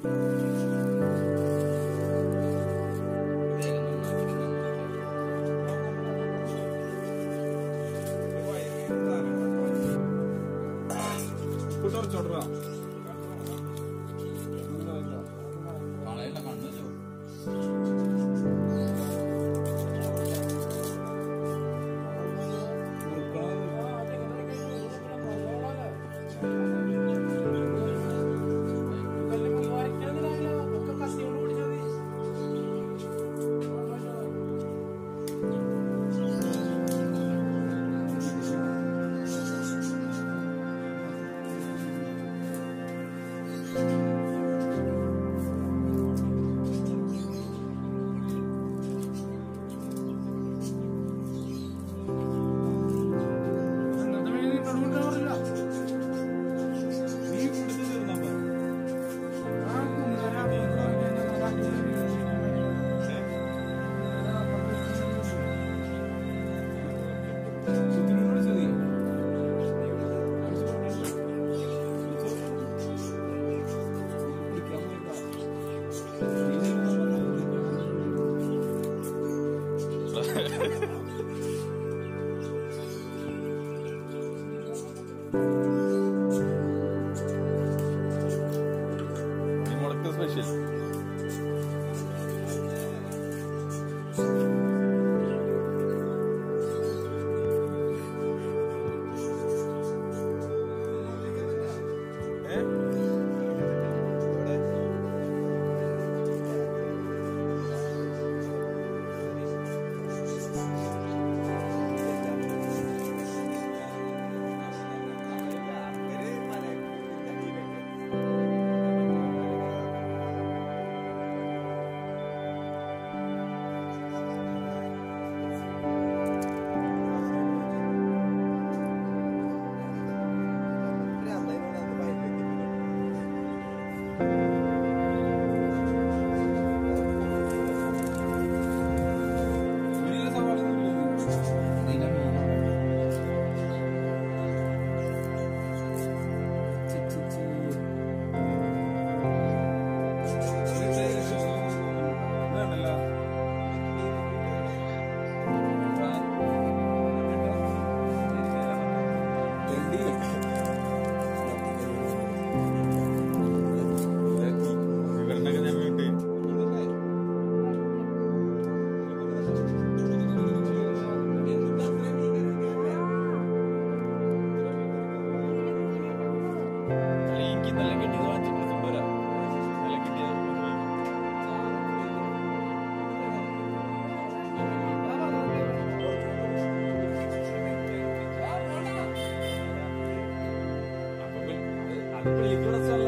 കളയണ്ട കണ്ണല്ലോ മുളക്ക് സ്പെഷ്യൽ വിവരണൊക്കെ ഞാൻ വീട്ടിൽ എനിക്ക് നല്ല കിട്ടിയത് വാങ്ങിച്ചിട്ട് കൊണ്ടുവരാം നല്ല കിട്ടിയത് അത് പുള്ളിക്ക് പ്രശ്നമല്ല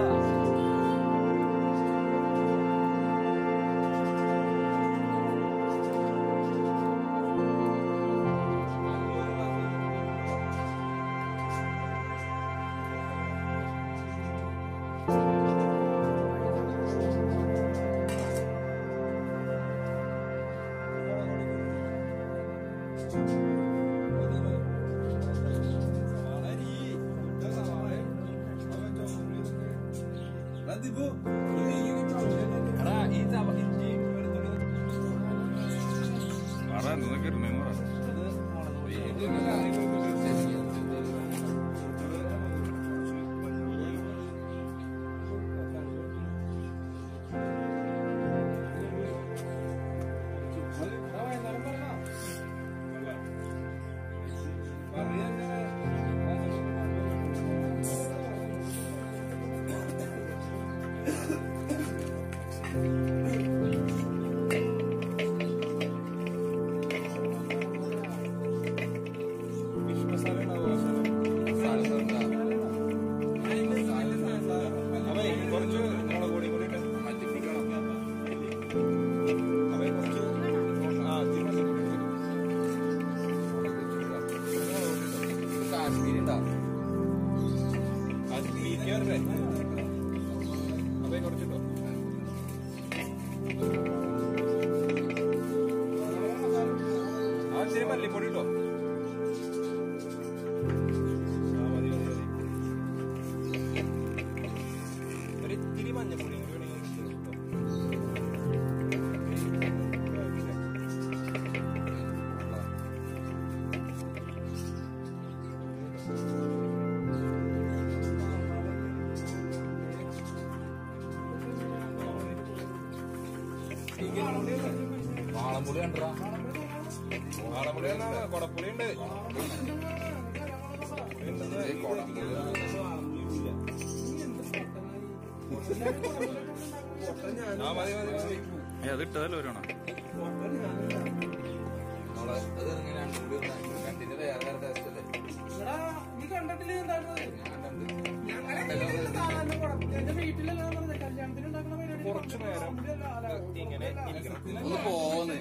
പറ എന്തൊക്കെ ഇടണേന്ന് പറ അവേ കുറച്ച് മുളക് പൊടി കൂടി ഇട്ട് അവേ കുറച്ച് ആ ഇത്തിരി മഞ്ഞപ്പൊടി ഇത്തിരി. കാശ്മീരുണ്ടാ അത് മീക്കാറേ അവേ കുറച്ചിട്ടോ ആ ഇത്തിരി മല്ലിപ്പൊടി ഇട്ടോ ആ മതി മതി മതി ഒരു ഇത്തിരി മഞ്ഞപ്പൊടി കൂടി വേണമെങ്കിൽ വാളംപുളി കണ്ടാ വാളപ്പുളി എന്നാ കൊടപ്പുളി ഉണ്ട് ആ മതി മതി മതി അത് ഇട്ടതല്ലോ ഒരെണ്ണം നമ്മളെ അത് എങ്ങനെയാണ് കൂടി കണ്ടിട്ട് വേറെ വേറെ ടേസ്റ്റ് അല്ലേ എടാ, നീ കണ്ടിട്ടില്ല എന്താണത് ഞാൻ കണ്ട് ഞങ്ങളെ സാധാരണ കുഴപ്പം എന്റെ വീട്ടിലല്ല പറഞ്ഞത് കല്യാണത്തിന് ഉണ്ടാക്കുന്ന പരിപാടി കുറച്ച് നേരം ഇല്ല, അല്ല, ഇങ്ങനെ ഇരിക്കണം ഒന്ന് പോന്ന്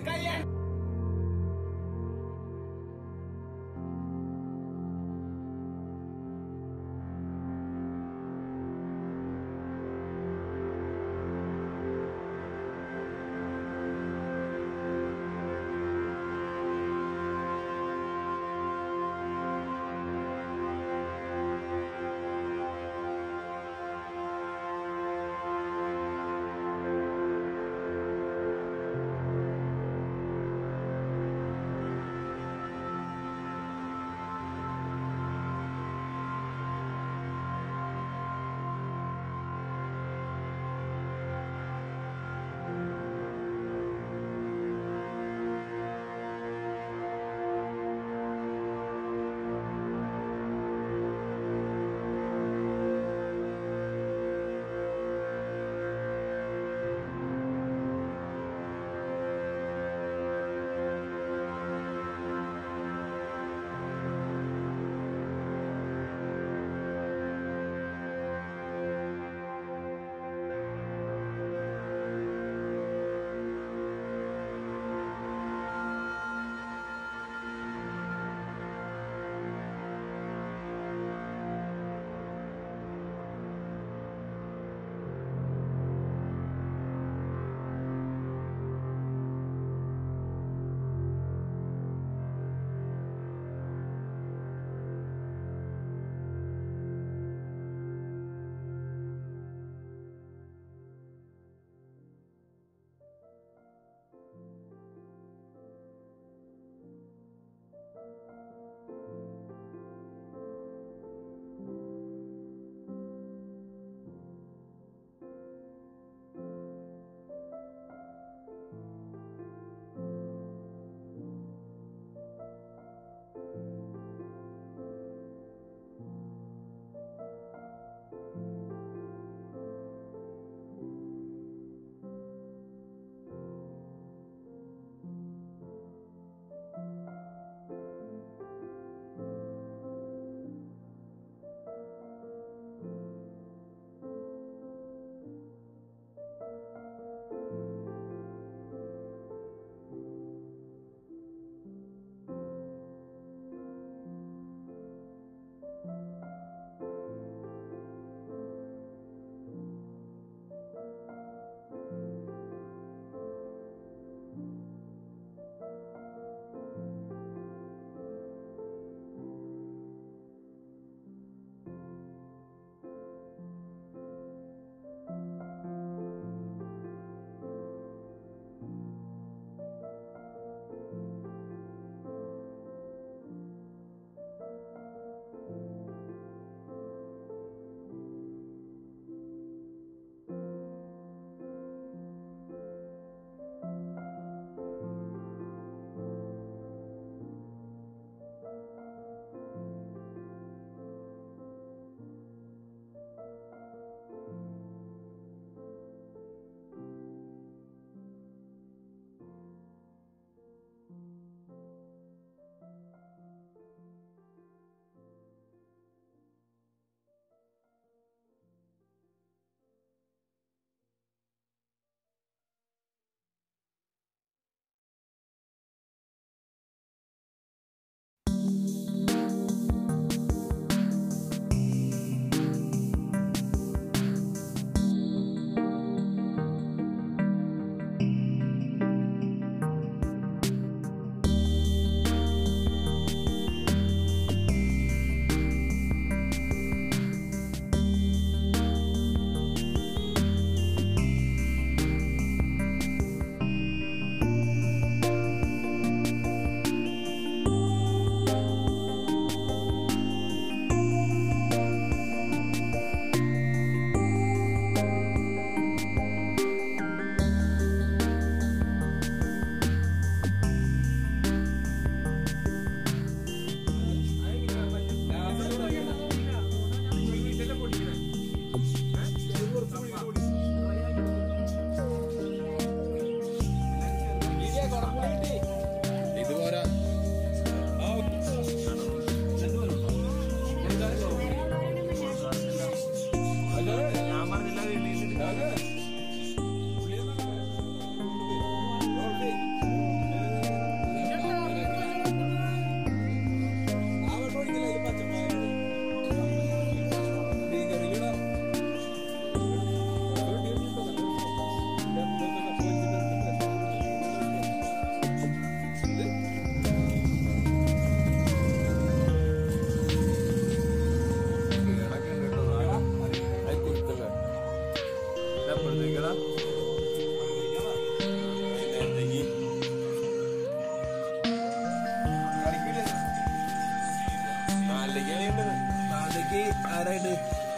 ആ എപ്പോഴത്തേക്കടാ നാളേക്ക് ആരായിട്ട്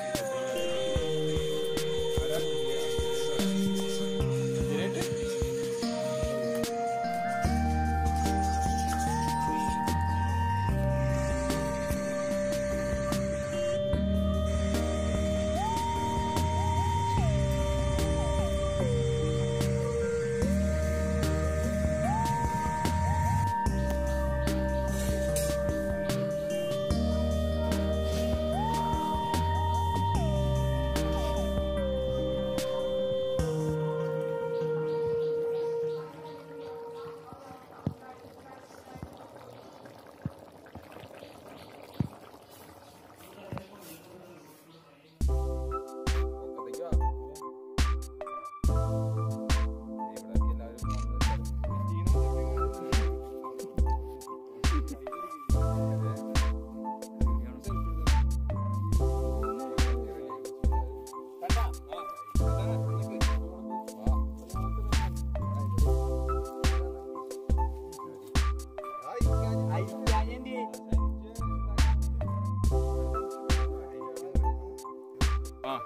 ആ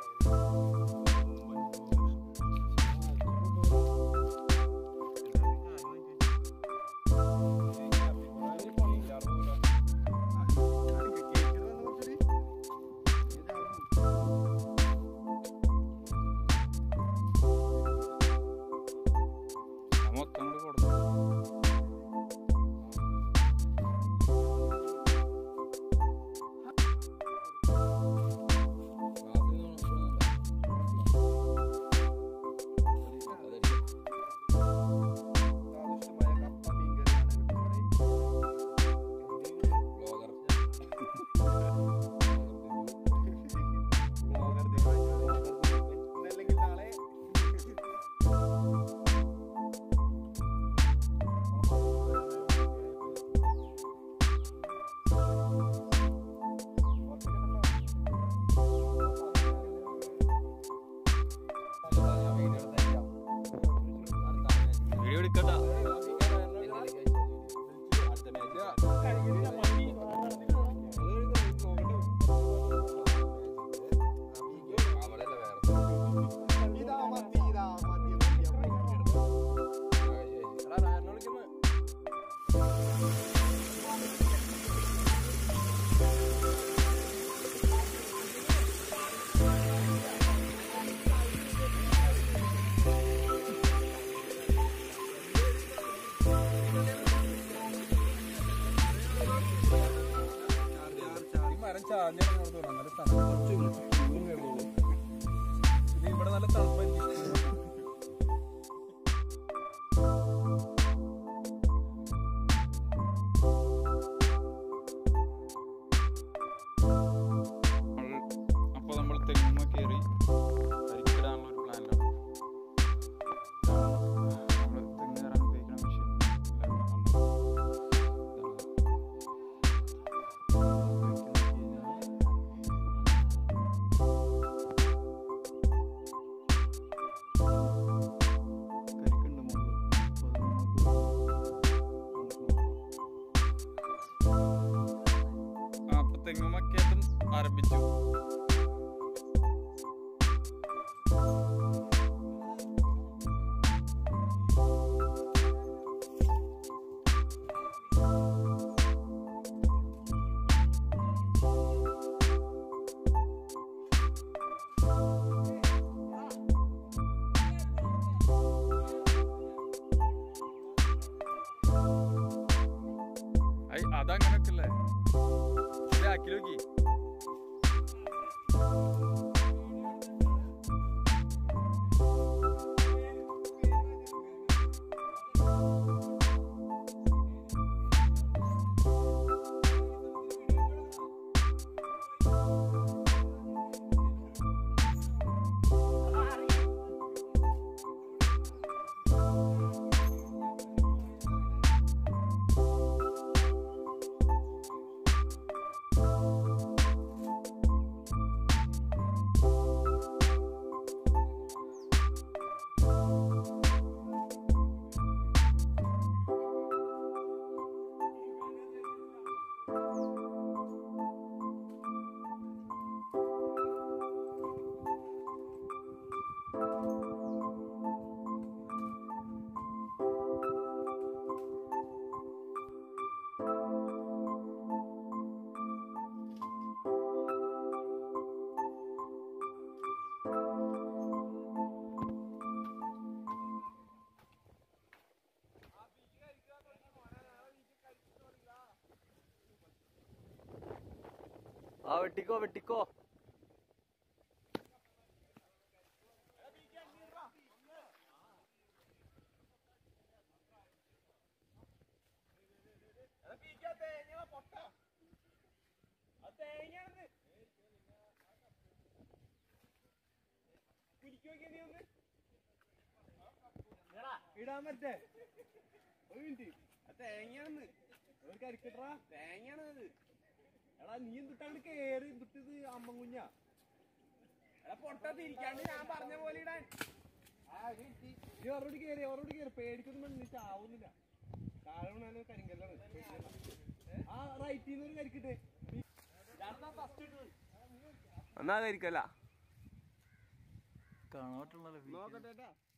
ആ മൊത്തം കൂടി കൊടുത്തു വീഡിയോ എടുക്കട്ടാ ഈ മരം ചാഞ്ഞിറങ്ങോട്ട് തോന്നാം നല്ല തണുപ്പ് ഇനി ഇവിടെ നല്ല തണുപ്പായിരിക്കും അപ്പോൾ നമ്മൾ തെങ്ങുമ്മ കയറി കരിക്കിടാനുള്ള ഒരു പ്ലാനിലാണ് നമ്മൾ തെങ്ങ് കയറാൻ ഉപയോഗിക്കുന്ന മെഷീൻ കരിക്കുണ്ട് മുമ്പ് ആ അപ്പൊ തെങ്ങുമക്കേതും ആരംഭിച്ചു ഐ അതങ്ങനൊക്കെ അല്ലേ ആക്കി നോക്കി ആ ആ വെട്ടിക്കോ വെട്ടിക്കോ ഇടാൻ പറ്റേ ഒരു മിനിറ്റ് ആ തേങ്ങയാണെന്ന് ഒരു കരിക്കട്ടാ തേങ്ങയാണ് അത് എടാ നീ എന്തിട്ടാണ് കേറി എന്തിട്ടത് അമ്മ കുഞ്ഞാ എടാ പൊട്ട തിരിക്കാണ്ട് ഞാൻ പറഞ്ഞ പോലെ ഇടാൻ നീ അവരോട് കേറി അവരോട് കേറി പേടിക്കൊന്നും വേണ്ട നീ ചാവുന്നില്ല താഴെ വീണാലും കരിങ്കല്ലാണ് ആ റൈറ്റിൽ നിന്ന് ഒരു കരിക്കിട്ട് എന്നാ കരിക്കല്ല കാണാൻ പറ്റുള്ള നോക്കട്ടെ